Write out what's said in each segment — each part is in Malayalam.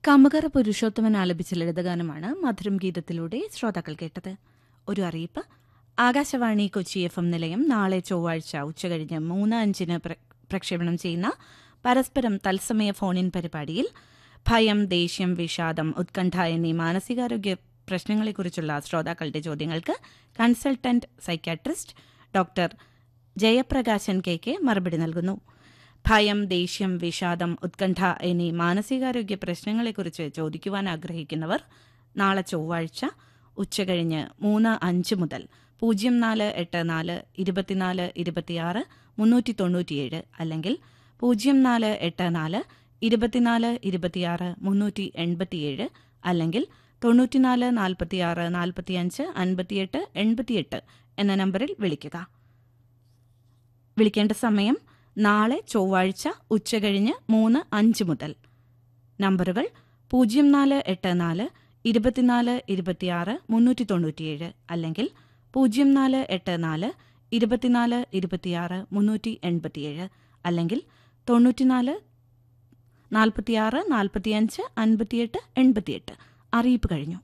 കമകറ പുരുഷോത്തമൻ ആലപിച്ച ലളിതഗാനമാണ് മധുരം ഗീതത്തിലൂടെ ശ്രോതാക്കൾ കേട്ടത് ഒരു അറിയിപ്പ് ആകാശവാണി കൊച്ചി എഫ് എം നിലയം നാളെ ചൊവ്വാഴ്ച ഉച്ചകഴിഞ്ഞ് മൂന്ന് അഞ്ചിന് പ്ര- പ്രക്ഷേപണം ചെയ്യുന്ന പരസ്പരം തത്സമയ ഫോണിൻ പരിപാടിയിൽ ഭയം ദേഷ്യം വിഷാദം ഉത്കണ്ഠ എന്നീ മാനസികാരോഗ്യ പ്രശ്നങ്ങളെക്കുറിച്ചുള്ള ശ്രോതാക്കളുടെ ചോദ്യങ്ങൾക്ക് consultant psychiatrist doctor Jayaprakashan K K മറുപടി നൽകുന്നു ഭയം ദേഷ്യം വിഷാദം ഉത്കണ്ഠ എന്നീ മാനസികാരോഗ്യ പ്രശ്നങ്ങളെക്കുറിച്ച് ചോദിക്കുവാൻ ആഗ്രഹിക്കുന്നവർ നാളെ ചൊവ്വാഴ്ച ഉച്ചകഴിഞ്ഞ് മൂന്ന് അഞ്ച് മുതൽ പൂജ്യം നാല് എട്ട് നാല് ഇരുപത്തിനാല് ഇരുപത്തിയാറ് മുന്നൂറ്റി തൊണ്ണൂറ്റിയേഴ് അല്ലെങ്കിൽ പൂജ്യം നാല് എട്ട് നാല് ഇരുപത്തിനാല് ഇരുപത്തിയാറ് മുന്നൂറ്റി എൺപത്തിയേഴ് അല്ലെങ്കിൽ തൊണ്ണൂറ്റിനാല് നാൽപ്പത്തിയാറ് നാൽപ്പത്തിയഞ്ച് അൻപത്തിയെട്ട് എൺപത്തിയെട്ട് എന്ന നമ്പറിൽ വിളിക്കുക വിളിക്കേണ്ട സമയം നാളെ ചൊവ്വാഴ്ച ഉച്ചകഴിഞ്ഞ് മൂന്ന് അഞ്ച് മുതൽ നമ്പറുകൾ പൂജ്യം നാല് എട്ട് നാല് ഇരുപത്തിനാല് ഇരുപത്തിയാറ് മുന്നൂറ്റി തൊണ്ണൂറ്റിയേഴ് അല്ലെങ്കിൽ പൂജ്യം നാല് എട്ട് നാല് ഇരുപത്തിനാല് ഇരുപത്തിയാറ് മുന്നൂറ്റി എൺപത്തിയേഴ് അല്ലെങ്കിൽ തൊണ്ണൂറ്റിനാല് നാൽപ്പത്തിയാറ് നാൽപ്പത്തിയഞ്ച് അൻപത്തിയെട്ട് എൺപത്തിയെട്ട് അറിയിപ്പ് കഴിഞ്ഞു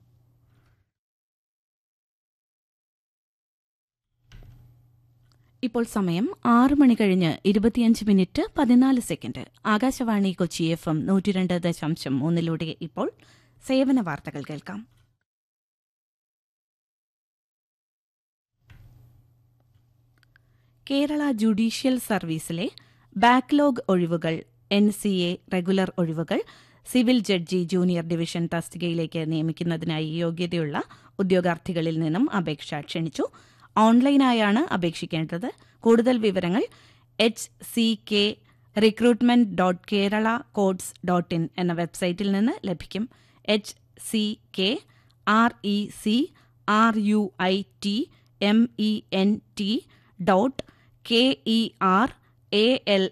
ഇപ്പോൾ സമയം ആറ് മണി കഴിഞ്ഞ് ഇരുപത്തിയഞ്ച് മിനിറ്റ് പതിനാല് second Akashvani Kochi F M നൂറ്റിരണ്ട് ദശാംശം മൂന്നിലൂടെ ഇപ്പോൾ സേവന വാർത്തകൾ കേൾക്കാം കേരള ജുഡീഷ്യൽ സർവീസിലെ ബാക്ക്ലോഗ് ഒഴിവുകൾ എൻ സി എ റെഗുലർ ഒഴിവുകൾ സിവിൽ ജഡ്ജി ജൂനിയർ ഡിവിഷൻ തസ്തികയിലേക്ക് നിയമിക്കുന്നതിനായി യോഗ്യതയുള്ള ഉദ്യോഗാർത്ഥികളിൽ നിന്നും അപേക്ഷ ക്ഷണിച്ചു ഓൺലൈനായാണ് അപേക്ഷിക്കേണ്ടത് കൂടുതൽ വിവരങ്ങൾ H C K recruitment dot Kerala courts dot in എന്ന വെബ്സൈറ്റിൽ നിന്ന് ലഭിക്കും H C K R E C R U I T M E N T dot K E R A L